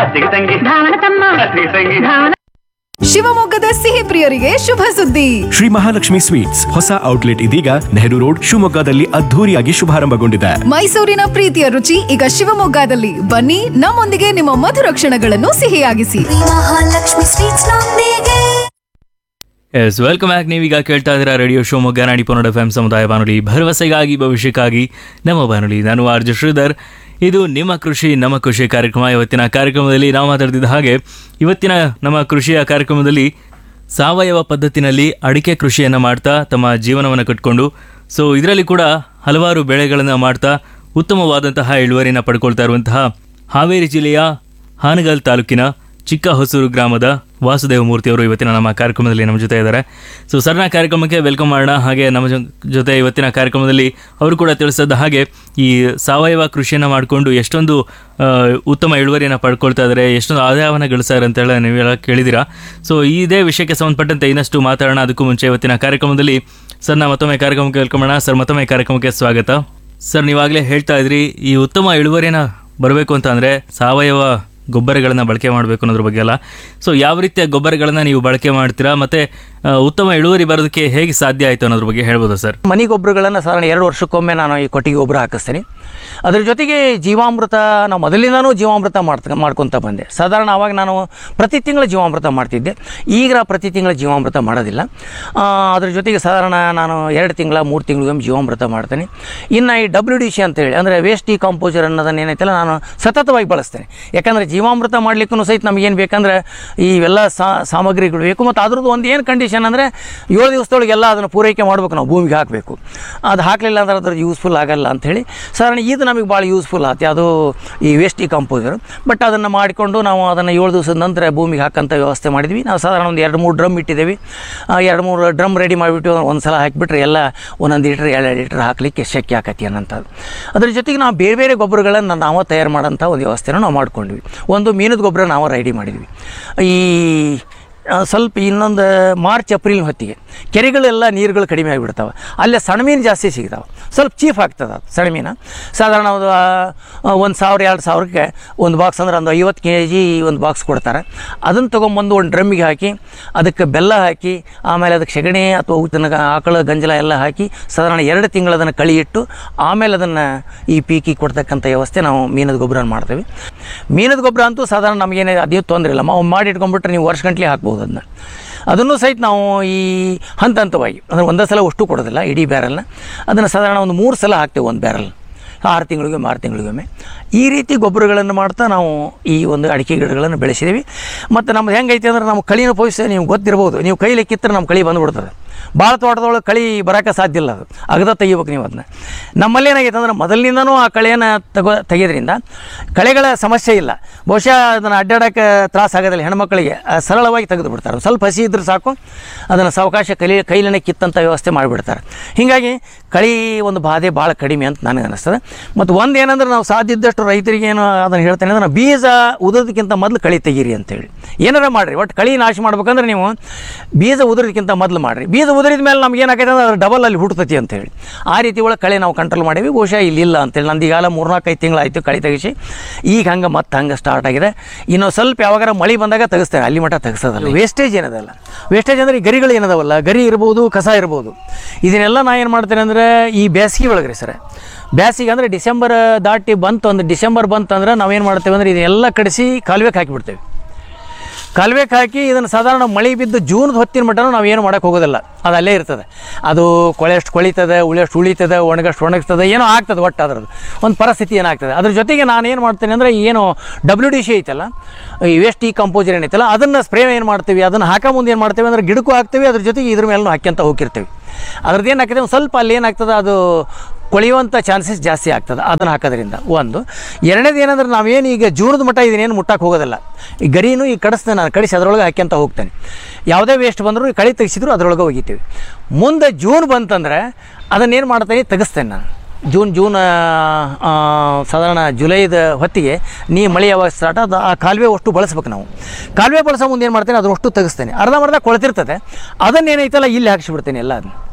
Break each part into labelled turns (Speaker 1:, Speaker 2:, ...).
Speaker 1: ಅತ್ತಿಗೆ ತಂಗಿ
Speaker 2: ಧಾವನ ತಮ್ಮ
Speaker 1: ಅತ್ತಿಗೆ ತಂಗಿ
Speaker 2: ಧಾವನ
Speaker 3: ಶಿವಮೊಗ್ಗದ ಸಿಹಿ ಪ್ರಿಯರಿಗೆ ಶುಭ ಸುದ್ದಿ
Speaker 4: ಶ್ರೀ ಮಹಾಲಕ್ಷ್ಮಿ ಸ್ವೀಟ್ಸ್ ಹೊಸ ಔಟ್ಲೆಟ್ ಇದೀಗ ನೆಹರು ರೋಡ್ ಶಿವಮೊಗ್ಗದಲ್ಲಿ ಅದ್ಧೂರಿಯಾಗಿ ಶುಭಾರಂಭಗೊಂಡಿದೆ
Speaker 3: ಮೈಸೂರಿನ ಪ್ರೀತಿಯ ರುಚಿ ಈಗ ಶಿವಮೊಗ್ಗದಲ್ಲಿ ಬನ್ನಿ ನಮ್ಮೊಂದಿಗೆ ನಿಮ್ಮ ಮಧುರ ಕ್ಷಣಗಳನ್ನು ಸಿಹಿಯಾಗಿಸಿ
Speaker 5: ಮಹಾಲಕ್ಷ್ಮಿ ಸ್ವೀಟ್ಸ್ ನೊಂದಿಗೆ
Speaker 6: ಎಸ್ ವೆಲ್ಕಮ್ ಬ್ಯಾಕ್ ನೀವೀಗ ಕೇಳ್ತಾ ಇದ್ದೀರಾ ರೇಡಿಯೋ ಶಿವಮೊಗ್ಗ ನಾಡಿ ಪನ್ನಡ ಎಫ್ ಎಂ ಸಮುದಾಯ ಬಾನುಲಿ ಭರವಸೆಗಾಗಿ ಭವಿಷ್ಯಕ್ಕಾಗಿ ನಮ್ಮ ಬಾನುಲಿ ನಾನು ಆರ್ ಜೆ ಶ್ರೀಧರ್ ಇದು ನಿಮ್ಮ ಕೃಷಿ ನಮ್ಮ ಕೃಷಿ ಕಾರ್ಯಕ್ರಮ ಇವತ್ತಿನ ಕಾರ್ಯಕ್ರಮದಲ್ಲಿ ನಾವು ಮಾತಾಡ್ತಿದ್ದ ಹಾಗೆ ಇವತ್ತಿನ ನಮ್ಮ ಕೃಷಿಯ ಕಾರ್ಯಕ್ರಮದಲ್ಲಿ ಸಾವಯವ ಪದ್ಧತಿನಲ್ಲಿ ಅಡಿಕೆ ಕೃಷಿಯನ್ನು ಮಾಡ್ತಾ ತಮ್ಮ ಜೀವನವನ್ನು ಕಟ್ಕೊಂಡು ಸೊ ಇದರಲ್ಲಿ ಕೂಡ ಹಲವಾರು ಬೆಳೆಗಳನ್ನು ಮಾಡ್ತಾ ಉತ್ತಮವಾದಂತಹ ಇಳುವರಿನ ಪಡ್ಕೊಳ್ತಾ ಇರುವಂತಹ ಹಾವೇರಿ ಜಿಲ್ಲೆಯ ಹಾನಗಲ್ ತಾಲೂಕಿನ ಚಿಕ್ಕ ಹೊಸೂರು ಗ್ರಾಮದ ವಾಸುದೇವ ಮೂರ್ತಿಯವರು ಇವತ್ತಿನ ನಮ್ಮ ಕಾರ್ಯಕ್ರಮದಲ್ಲಿ ನಮ್ಮ ಜೊತೆ ಇದ್ದಾರೆ ಸೊ ಸರ್ನ ಕಾರ್ಯಕ್ರಮಕ್ಕೆ ವೆಲ್ಕಮ್ ಮಾಡೋಣ ಹಾಗೆ ನಮ್ಮ ಜೊ- ಜೊತೆ ಇವತ್ತಿನ ಕಾರ್ಯಕ್ರಮದಲ್ಲಿ ಅವರು ಕೂಡ ತಿಳಿಸಿದ ಹಾಗೆ ಈ ಸಾವಯವ ಕೃಷಿಯನ್ನು ಮಾಡಿಕೊಂಡು ಎಷ್ಟೊಂದು ಆ, ಉತ್ತಮ ಇಳುವರಿಯನ್ನು ಪಡ್ಕೊಳ್ತಾ ಇದ್ದಾರೆ ಎಷ್ಟೊಂದು ಆದಾಯವನ್ನು ಗಳಿಸ್ತಾರೆ ಅಂತೆಲ್ಲ ನೀವೆಲ್ಲ ಕೇಳಿದ್ದೀರಾ ಸೊ ಇದೇ ವಿಷಯಕ್ಕೆ ಸಂಬಂಧಪಟ್ಟಂತೆ ಇನ್ನಷ್ಟು ಮಾತಾಡೋಣ ಅದಕ್ಕೂ ಮುಂಚೆ ಇವತ್ತಿನ ಕಾರ್ಯಕ್ರಮದಲ್ಲಿ ಸರ್ನ ಮತ್ತೊಮ್ಮೆ ಕಾರ್ಯಕ್ರಮಕ್ಕೆ ವೆಲ್ಕಮ್ ಮಾಡೋಣ ಸರ್ ಮತ್ತೊಮ್ಮೆ ಕಾರ್ಯಕ್ರಮಕ್ಕೆ ಸ್ವಾಗತ ಸರ್ ನೀವಾಗಲೇ ಹೇಳ್ತಾ ಇದ್ರಿ ಈ ಉತ್ತಮ ಇಳುವರಿನ ಬರಬೇಕು ಅಂತ ಅಂದರೆ ಸಾವಯವ ಗೊಬ್ಬರಗಳನ್ನು ಬಳಕೆ ಮಾಡಬೇಕು ಅನ್ನೋದ್ರ ಬಗ್ಗೆ ಎಲ್ಲ ಸೊ ಯಾವ ರೀತಿಯ ಗೊಬ್ಬರಗಳನ್ನು ನೀವು ಬಳಕೆ ಮಾಡ್ತೀರಾ ಮತ್ತು ಉತ್ತಮ ಇಳುವರಿ ಬರೋದಕ್ಕೆ ಹೇಗೆ ಸಾಧ್ಯ ಆಯಿತು ಅನ್ನೋದ್ರ ಬಗ್ಗೆ ಹೇಳ್ಬೋದಾ ಸರ್
Speaker 7: ಮನೆ ಗೊಬ್ಬರಗಳನ್ನು ಸಾಧಾರಣ ಎರಡು ವರ್ಷಕ್ಕೊಮ್ಮೆ ನಾನು ಈ ಕೊಟ್ಟಿಗೆ ಗೊಬ್ಬರ ಹಾಕಿಸ್ತೀನಿ ಅದ್ರ ಜೊತೆಗೆ ಜೀವಾಮೃತ ನಾವು ಮೊದಲಿಂದನೂ ಜೀವಾಮೃತ ಮಾಡ್ತ ಮಾಡ್ಕೊತ ಬಂದೆ ಸಾಧಾರಣ ಆವಾಗ ನಾನು ಪ್ರತಿ ತಿಂಗಳು ಜೀವಾಮೃತ ಮಾಡ್ತಿದ್ದೆ ಈಗ ನಾ ಪ್ರತಿ ತಿಂಗಳು ಜೀವಾಮೃತ ಮಾಡೋದಿಲ್ಲ ಆ, ಅದ್ರ ಜೊತೆಗೆ ಸಾಧಾರಣ ನಾನು ಎರಡು ತಿಂಗಳ ಮೂರು ತಿಂಗಳಿಗೊಮ್ಮೆ ಜೀವಾಮೃತ ಮಾಡ್ತೇನೆ ಇನ್ನು ಈ ಡಬ್ಲ್ಯೂ ಡಿ ಸಿ ಅಂತೇಳಿ ಅಂದರೆ ವೇಸ್ಟ್ ಡಿಕಾಂಪೋಸರ್ ಅನ್ನೋದನ್ನ ಏನೈತಲ್ಲ ನಾನು ಸತತವಾಗಿ ಬಳಸ್ತೇನೆ ಯಾಕಂದರೆ ಜೀವಾಮೃತ ಮಾಡ್ಲಿಕ್ಕೂ ಸಹಿತ ನಮಗೇನು ಬೇಕಂದ್ರೆ ಇವೆಲ್ಲ ಸಾ- ಸಾಮಗ್ರಿಗಳು ಬೇಕು ಮತ್ತು ಅದ್ರದ್ದು ಒಂದು ಏನು ಕಂಡೀಷನ್ ಅಂದರೆ ಏಳು ದಿವಸದೊಳಗೆ ಎಲ್ಲ ಅದನ್ನು ಪೂರೈಕೆ ಮಾಡ್ಬೇಕು ನಾವು ಭೂಮಿಗೆ ಹಾಕಬೇಕು ಅದು ಹಾಕಲಿಲ್ಲ ಅಂದ್ರೆ ಅದ್ರದ್ದು ಯೂಸ್ಫುಲ್ ಆಗಲ್ಲ ಅಂಥೇಳಿ ಸಾಧಾರಣ ಇದು ನಮಗೆ ಭಾಳ ಯೂಸ್ಫುಲ್ ಆಯ್ತು ಅದು ಈ ವೇಸ್ಟ್ ಡಿಕಂಪೋಸರ್ ಬಟ್ ಅದನ್ನು ಮಾಡಿಕೊಂಡು ನಾವು ಅದನ್ನು ಏಳು ದಿವಸದ ನಂತರ ಭೂಮಿಗೆ ಹಾಕಂಥ ವ್ಯವಸ್ಥೆ ಮಾಡಿದ್ವಿ ನಾವು ಸಾಧಾರಣ ಒಂದು ಎರಡು ಮೂರು ಡ್ರಮ್ ಇಟ್ಟಿದ್ದೇವೆ ಆ ಎರಡು ಮೂರು ಡ್ರಮ್ ರೆಡಿ ಮಾಡಿಬಿಟ್ಟು ಒಂದು ಸಲ ಹಾಕಿಬಿಟ್ರೆ ಎಲ್ಲ ಒಂದೊಂದು ಲೀಟ್ರ್ ಎರಡು ಲೀಟ್ರ್ ಹಾಕಲಿಕ್ಕೆ ಶಕ್ಯ ಆಕತಿ ಅನ್ನೋಂಥದ್ದು ಅದ್ರ ಜೊತೆಗೆ ನಾವು ಬೇರೆ ಬೇರೆ ಗೊಬ್ಬರಗಳನ್ನು ನಾವು ತಯಾರು ಮಾಡೋಂಥ ಒಂದು ವ್ಯವಸ್ಥೆನ ನಾವು ಮಾಡ್ಕೊಂಡ್ವಿ ಒಂದು ಮೀನದ ಗೊಬ್ಬರ ನಾವು ರೆಡಿ ಮಾಡಿದ್ವಿ ಈ ಆ, ಸ್ವಲ್ಪ ಇನ್ನೊಂದು ಮಾರ್ಚ್ ಏಪ್ರಿಲ್ ಹೊತ್ತಿಗೆ ಕೆರೆಗಳೆಲ್ಲ ನೀರುಗಳು ಕಡಿಮೆ ಆಗಿಬಿಡ್ತಾವೆ ಅಲ್ಲೇ ಸಣ್ಣ ಮೀನು ಜಾಸ್ತಿ ಸಿಗ್ತಾವೆ ಸ್ವಲ್ಪ ಚೀಪ್ ಆಗ್ತದೆ ಅದು ಸಣ್ಣ ಮೀನು ಸಾಧಾರಣ ಒಂದು ಒಂದು ಸಾವಿರ ಎರಡು ಸಾವಿರಕ್ಕೆ ಒಂದು ಬಾಕ್ಸ್ ಅಂದ್ರೆ ಒಂದು ಐವತ್ತು ಕೆ ಜಿ ಒಂದು ಬಾಕ್ಸ್ ಕೊಡ್ತಾರೆ ಅದನ್ನು ತೊಗೊಂಬಂದು ಒಂದು ಡ್ರಮ್ಮಿಗೆ ಹಾಕಿ ಅದಕ್ಕೆ ಬೆಲ್ಲ ಹಾಕಿ ಆಮೇಲೆ ಅದಕ್ಕೆ ಸೆಗಣಿ ಅಥವಾ ಊತನ ಆಕಳ ಗಂಜಲ ಎಲ್ಲ ಹಾಕಿ ಸಾಧಾರಣ ಎರಡು ತಿಂಗಳು ಅದನ್ನು ಕಳಿ ಇಟ್ಟು ಆಮೇಲೆ ಅದನ್ನು ಈ ಪೀಕಿಗೆ ಕೊಡ್ತಕ್ಕಂಥ ವ್ಯವಸ್ಥೆ ನಾವು ಮೀನದ ಗೊಬ್ಬರ ಮಾಡ್ತೇವೆ ಮೀನದ ಗೊಬ್ಬರ ಅಂತೂ ಸಾಧಾರಣ ನಮಗೇನೇ ಅದೇ ತೊಂದರೆ ಇಲ್ಲ ನಾವು ಮಾಡಿ ಇಟ್ಕೊಂಡ್ಬಿಟ್ರೆ ನೀವು ವರ್ಷ ಗಂಟ್ಲೆ ಹಾಕ್ಬೋದು ಅದನ್ನ ಅದನ್ನು ಸಹಿತ ನಾವು ಈ ಹಂತ ಹಂತವಾಗಿ ಅಂದರೆ ಒಂದೇ ಸಲ ಅಷ್ಟು ಕೊಡೋದಿಲ್ಲ ಇಡೀ ಬ್ಯಾರಲ್ನ ಅದನ್ನು ಸಾಧಾರಣ ಒಂದು ಮೂರು ಸಲ ಹಾಕ್ತೇವೆ ಒಂದು ಬ್ಯಾರಲ್ ಆರು ತಿಂಗಳಿಗೊಮ್ಮೆ ಆರು ತಿಂಗಳಿಗೊಮ್ಮೆ ಈ ರೀತಿ ಗೊಬ್ಬರಗಳನ್ನು ಮಾಡ್ತಾ ನಾವು ಈ ಒಂದು ಅಡಿಕೆ ಗಿಡಗಳನ್ನು ಬೆಳೆಸಿದ್ದೀವಿ ಮತ್ತು ನಮ್ದು ಹೆಂಗೈತೆ ಅಂದ್ರೆ ನಮ್ಮ ಕಳಿನ ಪೋಷಿಸ ನೀವು ಗೊತ್ತಿರ್ಬೋದು ನೀವು ಕೈಲಿ ಕಿತ್ತರೆ ನಮ್ಮ ಕಳಿ ಬಂದುಬಿಡ್ತದೆ ಭಾಳ ತೋಟದೊಳಗೆ ಕಳಿ ಬರೋಕ್ಕೆ ಸಾಧ್ಯ ಇಲ್ಲ ಅದು ಅಗದ ತೆಗಿಬೇಕು ನೀವು ಅದನ್ನ ನಮ್ಮಲ್ಲಿ ಏನಾಗೈತೆ ಅಂದ್ರೆ ಮೊದಲಿನಿಂದನೂ ಆ ಕಳೆಯನ್ನು ತಗೋ ತೆಗೆಯೋದ್ರಿಂದ ಕಳೆಗಳ ಸಮಸ್ಯೆ ಇಲ್ಲ ಬಹುಶಃ ಅದನ್ನು ಅಡ್ಡಾಡೋಕ್ಕೆ ತ್ರಾಸ ಆಗೋದಿಲ್ಲ ಹೆಣ್ಮಕ್ಳಿಗೆ ಆ, ಸರಳವಾಗಿ ತೆಗೆದು ಬಿಡ್ತಾರೆ ಒಂದ್ ಸ್ವಲ್ಪ ಹಸಿ ಇದ್ರೆ ಸಾಕು ಅದನ್ನು ಸಾವಕಾಶ ಕಲಿ ಕೈಲೇ ಕಿತ್ತಂಥ ವ್ಯವಸ್ಥೆ ಮಾಡಿಬಿಡ್ತಾರೆ ಹೀಗಾಗಿ ಕಳಿ ಒಂದು ಬಾಧೆ ಭಾಳ ಕಡಿಮೆ ಅಂತ ನನಗೆ ಅನಿಸ್ತದೆ ಮತ್ತು ಒಂದು ಏನಂದ್ರೆ ನಾವು ಸಾಧ್ಯ ಇದ್ದಷ್ಟು ರೈತರಿಗೆ ಏನು ಅದನ್ನು ಹೇಳ್ತೇನೆ ಅಂದ್ರೆ ಬೀಜ ಉದುರೋದಕ್ಕಿಂತ ಮೊದಲು ಕಳಿ ತೆಗೀರಿ ಅಂತೇಳಿ ಏನಾರ ಮಾಡಿರಿ ಒಟ್ಟು ಕಳಿ ನಾಶ ಮಾಡ್ಬೇಕಂದ್ರೆ ನೀವು ಬೀಜ ಉದುರೋದಕ್ಕಿಂತ ಮೊದಲು ಮಾಡಿರಿ ಬೀಜ ಉದುರಿದ ಮೇಲೆ ನಮ್ಗೆ ಏನಾಗೈತೆ ಅಂದ್ರೆ ಅದು ಡಬಲ್ ಅಲ್ಲಿ ಹುಟ್ಟುತ್ತತಿ ಅಂತೇಳಿ ಆ ರೀತಿ ಒಳಗೆ ಕಳೆ ನಾವು ಕಂಟ್ರೋಲ್ ಮಾಡೀವಿ ಬಹುಶಃ ಇಲ್ಲಿ ಇಲ್ಲ ಅಂತೇಳಿ ನಂದು ಈಗಾಲ ಮೂರ್ನಾಲ್ಕೈದು ತಿಂಗಳಾಯಿತು ಕಳೆ ತೆಗಿಸಿ ಈಗ ಹಂಗೆ ಮತ್ತೆ ಹಂಗೆ ಸ್ಟಾರ್ಟ್ ಆಗಿದೆ ಇನ್ನು ಸ್ವಲ್ಪ ಯಾವಾಗಾರ ಮಳೆ ಬಂದಾಗ ತೆಗಿಸ್ತೇವೆ ಅಲ್ಲಿ ಮಟ್ಟ ತೆಗಿಸೋದಲ್ಲ ವೇಸ್ಟೇಜ್ ಏನದಲ್ಲ ವೇಸ್ಟೇಜ್ ಅಂದರೆ ಈ ಗರಿಗಳು ಏನದವಲ್ಲ ಗರಿ ಇರ್ಬೋದು ಕಸ ಇರ್ಬೋದು ಇದನ್ನೆಲ್ಲ ನಾ ಏನು ಮಾಡ್ತೇನೆ ಅಂದರೆ ಈ ಬೇಸಿಗೆ ಒಳಗೆ ರೀ ಸರ್ ಬೇಸಿಗೆ ಅಂದರೆ ಡಿಸೆಂಬರ್ ದಾಟಿ ಬಂತು ಅಂದ್ರೆ ಡಿಸೆಂಬರ್ ಬಂತು ಅಂದ್ರೆ ನಾವೇನು ಮಾಡ್ತೇವೆ ಅಂದರೆ ಇದನ್ನೆಲ್ಲ ಕಡಿಸಿ ಕಾಲುವೆಗೆ ಹಾಕಿಬಿಡ್ತೇವೆ ಕಾಲುವೆಗೆ ಹಾಕಿ ಇದನ್ನು ಸಾಧಾರಣ ಮಳೆ ಬಿದ್ದು ಜೂನ್ದ ಹೊತ್ತಿನ ಮಟ್ಟನೂ ನಾವು ಏನು ಮಾಡೋಕ್ಕೆ ಹೋಗೋದಿಲ್ಲ ಅದು ಅಲ್ಲೇ ಇರ್ತದೆ ಅದು ಕೊಳೆಷ್ಟು ಕೊಳಿತದೆ ಉಳಿಯಷ್ಟು ಉಳಿತದೆ ಒಣಗಷ್ಟು ಒಣಗಿಸ್ತದೆ ಏನೋ ಆಗ್ತದೆ ಒಟ್ಟು ಅದರದ್ದು ಒಂದು ಪರಿಸ್ಥಿತಿ ಏನಾಗ್ತದೆ ಅದ್ರ ಜೊತೆಗೆ ನಾನು ಏನು ಮಾಡ್ತೇನೆ ಅಂದರೆ ಏನು ಡಬ್ಲ್ಯೂ ಡಿ ಸಿ ಐತಲ್ಲ ಈ ವೇಸ್ಟ್ ಈ ಕಂಪೋಸರ್ ಏನೈತಲ್ಲ ಅದನ್ನು ಸ್ಪ್ರೇ ಏನು ಮಾಡ್ತೀವಿ ಅದನ್ನು ಹಾಕೋ ಮುಂದೆ ಏನು ಮಾಡ್ತೇವೆ ಅಂದರೆ ಗಿಡಕ್ಕೂ ಹಾಕ್ತೀವಿ ಅದ್ರ ಜೊತೆಗೆ ಇದ್ರ ಮೇಲೂ ಹಾಕ್ಯಂತ ಹೋಗಿರ್ತೀವಿ ಅದ್ರದ್ದು ಏನಾಗ್ತದೆ ಒಂದು ಸ್ವಲ್ಪ ಅಲ್ಲಿ ಏನಾಗ್ತದೆ ಅದು ಕೊಳೆಯುವಂಥ ಚಾನ್ಸಸ್ ಜಾಸ್ತಿ ಆಗ್ತದೆ ಅದನ್ನು ಹಾಕೋದ್ರಿಂದ ಒಂದು ಎರಡನೇದು ಏನಂದ್ರೆ ನಾವೇನು ಈಗ ಜೂನದ ಮಟ್ಟ ಇದನ್ನೇನು ಮುಟ್ಟಕ್ಕೆ ಹೋಗೋದಿಲ್ಲ ಈ ಗರಿನೂ ಈ ಕಡಿಸ್ತೇನೆ ನಾನು ಕಡಿಸಿ ಅದರೊಳಗೆ ಹಾಕ್ಯಂತ ಹೋಗ್ತೇನೆ ಯಾವುದೇ ವೇಸ್ಟ್ ಬಂದರೂ ಈ ಕಳಿ ತೆಗಿಸಿದ್ರು ಅದರೊಳಗೆ ಒಗಿತೀವಿ ಮುಂದೆ ಜೂನ್ ಬಂತಂದ್ರೆ ಅದನ್ನೇನು ಮಾಡ್ತೇನೆ ತೆಗಿಸ್ತೇನೆ ನಾನು ಜೂನ್ ಜೂನ್ ಆ, ಆ, ಸಾಧಾರಣ ಜುಲೈದ ಹೊತ್ತಿಗೆ ನೀ ಮಳೆ ಯಾವಾಗ ಸ್ಟಾರ್ಟ್ ಅದು ಆ ಕಾಲುವೆ ಅಷ್ಟು ಬಳಸ್ಬೇಕು ನಾವು ಕಾಲುವೆ ಬಳಸೋ ಮುಂದೆ ಏನು ಮಾಡ್ತೇನೆ ಅದನ್ನ ಅಷ್ಟು ತೆಗಿಸ್ತೇನೆ ಅರ್ಧಂಬರ್ಧ ಕೊಳ್ತಿರ್ತದೆ ಅದನ್ನೇನೈತಲ್ಲ ಇಲ್ಲಿ ಹಾಕಿಸ್ಬಿಡ್ತೇನೆ ಎಲ್ಲ ಅದನ್ನ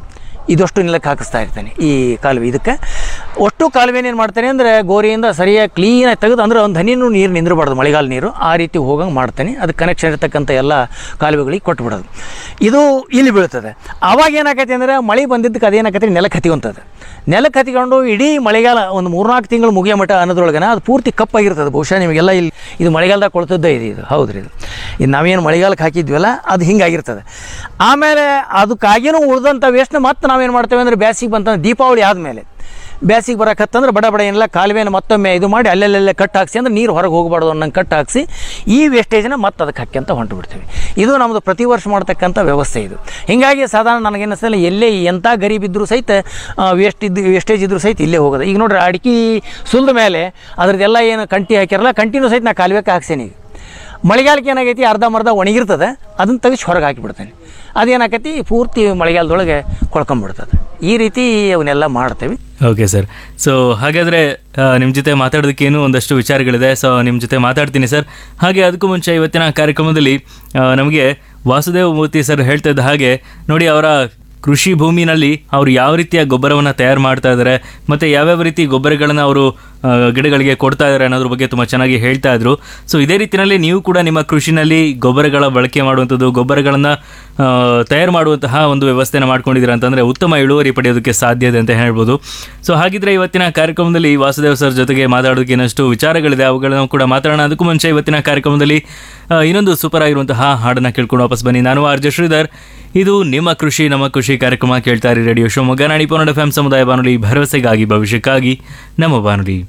Speaker 7: ಇದಷ್ಟು ನೆಲಕ್ಕೆ ಹಾಕಿಸ್ತಾ ಇರ್ತೇನೆ ಈ ಕಾಲುವೆ ಇದಕ್ಕೆ ಅಷ್ಟು ಕಾಲುವೆನ ಏನು ಮಾಡ್ತೇನೆ ಅಂದರೆ ಗೋರಿಯಿಂದ ಸರಿಯಾಗಿ ಕ್ಲೀನಾಗಿ ತೆಗೆದು ಅಂದ್ರೆ ಒಂದು ಹನಿನೂ ನೀರು ನಿಂದಿರಬಾರ್ದು ಮಳೆಗಾಲ ನೀರು ಆ ರೀತಿ ಹೋಗಂಗೆ ಮಾಡ್ತೇನೆ ಅದಕ್ಕೆ ಕನೆಕ್ಷನ್ ಇರ್ತಕ್ಕಂಥ ಎಲ್ಲ ಕಾಲುವೆಗಳಿಗೆ ಕೊಟ್ಬಿಡೋದು ಇದು ಇಲ್ಲಿ ಬೀಳ್ತದೆ ಆವಾಗ ಏನಾಕೈತಿ ಅಂದರೆ ಮಳೆ ಬಂದಿದ್ದಕ್ಕೆ ಅದೇನಾಕೈತಿ ನೆಲಕ್ಕೆ ಹತ್ತಿವಂಥದ್ದು ನೆಲಕ್ಕೆ ಹತ್ತಿಕೊಂಡು ಇಡೀ ಮಳೆಗಾಲ ಒಂದು ಮೂರ್ನಾಲ್ಕು ತಿಂಗಳು ಮುಗಿಯೋ ಮಟ್ಟ ಅನ್ನೋದ್ರೊಳಗನ ಅದು ಪೂರ್ತಿ ಕಪ್ಪಾಗಿರ್ತದೆ ಬಹುಶಃ ನಿಮಗೆಲ್ಲ ಇಲ್ಲಿ ಇದು ಮಳೆಗಾಲದಾಗ ಕೊಳ್ತದ್ದೇ ಇದೆ ಇದು ಹೌದು ರೀ ಇದು ಇದು ನಾವೇನು ಮಳೆಗಾಲಕ್ಕೆ ಹಾಕಿದ್ವಲ್ಲ ಅದು ಹಿಂಗಾಗಿರ್ತದೆ ಆಮೇಲೆ ಅದಕ್ಕಾಗಿನೂ ಉಳಿದಂಥ ವೇಸ್ಟ್ನ ಮತ್ತೆ ನಾವೇನು ಮಾಡ್ತೇವೆ ಅಂದರೆ ಬ್ಯಾಸಿಗೆ ಬಂತಂದ್ರೆ ದೀಪಾವಳಿ ಆದಮೇಲೆ ಬ್ಯಾಸಿಗೆ ಬರಕತ್ತಂದ್ರೆ ಬಡ ಬಡ ಏನೆಲ್ಲ ಕಾಲುವೆನ ಮತ್ತೊಮ್ಮೆ ಇದು ಮಾಡಿ ಅಲ್ಲೆಲ್ಲೆಲ್ಲ ಕಟ್ ಹಾಕ್ಸಿ ಅಂದ್ರೆ ನೀರು ಹೊರಗೆ ಹೋಗಬಾರ್ದು ಅನ್ನಂಗೆ ಕಟ್ ಹಾಕ್ಸಿ ಈ ವೇಸ್ಟೇಜನ್ನ ಮತ್ತೆ ಅದಕ್ಕೆ ಹಾಕ್ಯಂತ ಹೊಂಟು ಬಿಡ್ತೀವಿ ಇದು ನಮ್ಮದು ಪ್ರತಿ ವರ್ಷ ಮಾಡ್ತಕ್ಕಂಥ ವ್ಯವಸ್ಥೆ ಇದು ಹೀಗಾಗಿ ಸಾಧಾರಣ ನನಗೇನಿಸ್ತಲ್ಲ ಎಲ್ಲೇ ಎಂಥ ಗರೀಬ್ ಇದ್ದರೂ ಸಹಿತ ವೇಸ್ಟ್ ಇದ್ದು ವೇಸ್ಟೇಜ್ ಇದ್ದರೂ ಸಹಿತ ಇಲ್ಲೇ ಹೋಗೋದು ಈಗ ನೋಡ್ರಿ ಅಡಿಕೆ ಸುಲ್ದ ಮೇಲೆ ಅದ್ರದ್ದೆಲ್ಲ ಏನು ಕಂಟಿ ಹಾಕ್ಯಾರಲ್ಲ ಕಂಟಿನೂ ಸಹಿತ ನಾ ಕಾಲುವೆಕ್ಕೆ ಹಾಕ್ಸೇನಿ ಈಗ ಮಳೆಗಾಲಕ್ಕೆ ಏನಾಗೈತಿ ಅರ್ಧಂಬರ್ಧ ಒಣಗಿರ್ತದೆ ಅದನ್ನು ತೆಗೆಸಿ ಹೊರಗೆ ಹಾಕಿಬಿಡ್ತೇನೆ ಅದೇನಾಕೈತಿ ಪೂರ್ತಿ ಮಳೆಗಾಲದೊಳಗೆ ಕೊಳ್ಕೊಂಬಿಡ್ತದೆ ಈ ರೀತಿ ಅವನ್ನೆಲ್ಲ ಮಾಡ್ತೇವೆ
Speaker 6: ಓಕೆ ಸರ್ ಸೊ ಹಾಗಾದರೆ ನಿಮ್ಮ ಜೊತೆ ಮಾತಾಡೋದಕ್ಕೇನು ಒಂದಷ್ಟು ವಿಚಾರಗಳಿದೆ ಸೊ ನಿಮ್ಮ ಜೊತೆ ಮಾತಾಡ್ತೀನಿ ಸರ್ ಹಾಗೆ ಅದಕ್ಕೂ ಮುಂಚೆ ಇವತ್ತಿನ ಕಾರ್ಯಕ್ರಮದಲ್ಲಿ ಆ, ನಮಗೆ ವಾಸುದೇವ ಮೂರ್ತಿ ಸರ್ ಹೇಳ್ತಾ ಇದ್ದ ಹಾಗೆ ನೋಡಿ ಅವರ ಕೃಷಿ ಭೂಮಿನಲ್ಲಿ ಅವರು ಯಾವ ರೀತಿಯ ಗೊಬ್ಬರವನ್ನು ತಯಾರು ಮಾಡ್ತಾ ಇದ್ದಾರೆ ಮತ್ತು ಯಾವ್ಯಾವ ರೀತಿ ಗೊಬ್ಬರಗಳನ್ನು ಅವರು ಆ, ಗಿಡಗಳಿಗೆ ಕೊಡ್ತಾ ಇದ್ದಾರೆ ಅನ್ನೋದ್ರ ಬಗ್ಗೆ ತುಂಬ ಚೆನ್ನಾಗಿ ಹೇಳ್ತಾ ಇದ್ರು ಸೊ ಇದೇ ರೀತಿಯಲ್ಲಿ ನೀವು ಕೂಡ ನಿಮ್ಮ ಕೃಷಿನಲ್ಲಿ ಗೊಬ್ಬರಗಳ ಬಳಕೆ ಮಾಡುವಂಥದ್ದು ಗೊಬ್ಬರಗಳನ್ನು ತಯಾರು ಮಾಡುವಂತಹ ಒಂದು ವ್ಯವಸ್ಥೆನ ಮಾಡ್ಕೊಂಡಿದ್ದೀರಾ ಅಂತಂದರೆ ಉತ್ತಮ ಇಳುವರಿ ಪಡೆಯೋದಕ್ಕೆ ಸಾಧ್ಯ ಇದೆ ಅಂತ ಹೇಳ್ಬೋದು ಸೊ ಹಾಗಿದ್ರೆ ಇವತ್ತಿನ ಕಾರ್ಯಕ್ರಮದಲ್ಲಿ ವಾಸುದೇವ್ ಸರ್ ಜೊತೆಗೆ ಮಾತಾಡೋದಕ್ಕೆ ಇನ್ನಷ್ಟು ವಿಚಾರಗಳಿದೆ ಅವುಗಳನ್ನು ಕೂಡ ಮಾತಾಡೋಣ ಅದಕ್ಕೂ ಮುಂಚೆ ಇವತ್ತಿನ ಕಾರ್ಯಕ್ರಮದಲ್ಲಿ ಆ, ಇನ್ನೊಂದು ಸೂಪರ್ ಆಗಿರುವಂತಹ ಹಾಡನ್ನು ಕೇಳ್ಕೊಂಡು ವಾಪಸ್ ಬನ್ನಿ ನಾನು ಆರ್ ಜೆ ಶ್ರೀಧರ್ ಇದು ನಿಮ್ಮ ಕೃಷಿ ನಮ್ಮ ಕೃಷಿ ಕಾರ್ಯಕ್ರಮ ಕೇಳ್ತಾ ಇರಿ ರೇಡಿಯೋ ಶಿವಮೊಗ್ಗ ನಾಡಿ ಪನ್ನಡ ಎಫ್ ಎಂ ಸಮುದಾಯ ಬಾನುಲಿ ಭರವಸೆಗಾಗಿ ಭವಿಷ್ಯಕ್ಕಾಗಿ ನಮ್ಮ ಬಾನುಲಿ